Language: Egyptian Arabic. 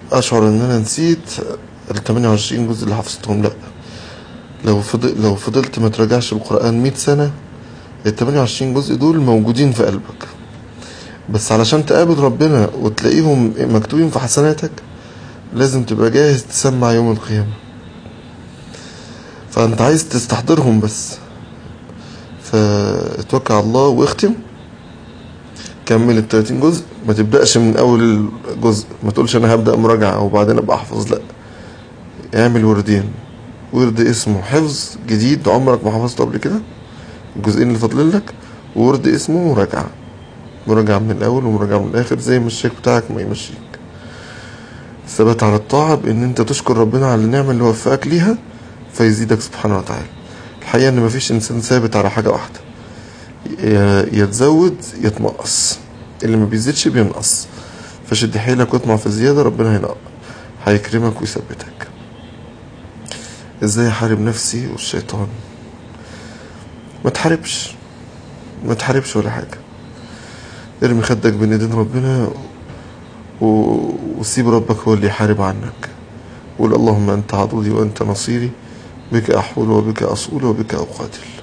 اشعر ان انا نسيت ال 28 جزء اللي حفظتهم لا لو فضل لو فضلت ما تراجعش القرآن 100 سنة ال 28 جزء دول موجودين في قلبك بس علشان تقابل ربنا وتلاقيهم مكتوبين في حسناتك لازم تبقى جاهز تسمع يوم القيامة فانت عايز تستحضرهم بس فاتوكل على الله واختم كمل ال 30 جزء ما تبدأش من أول جزء ما تقولش أنا هبدأ مراجعة وبعدين أبقى أحفظ لأ اعمل وردين ورد اسمه حفظ جديد عمرك ما حفظته قبل كده الجزئين اللي فاضلين لك وورد اسمه مراجعة مراجعة من الأول ومراجعة من الآخر زي ما الشيخ بتاعك ما يمشيك الثبات على الطاعة بإن أنت تشكر ربنا على النعمة اللي وفقك ليها فيزيدك سبحانه وتعالى الحقيقة إن مفيش إنسان ثابت على حاجة واحدة يتزود يتنقص اللي ما بيزيدش بينقص فشد حيلك واطمع في الزيادة ربنا هينقص هيكرمك ويثبتك ازاي احارب نفسي والشيطان ما تحاربش ما تحاربش ولا حاجة ارمي خدك بين ايدين ربنا و... وسيب ربك هو اللي يحارب عنك قول اللهم انت عضدي وانت نصيري بك احول وبك اصول وبك اقاتل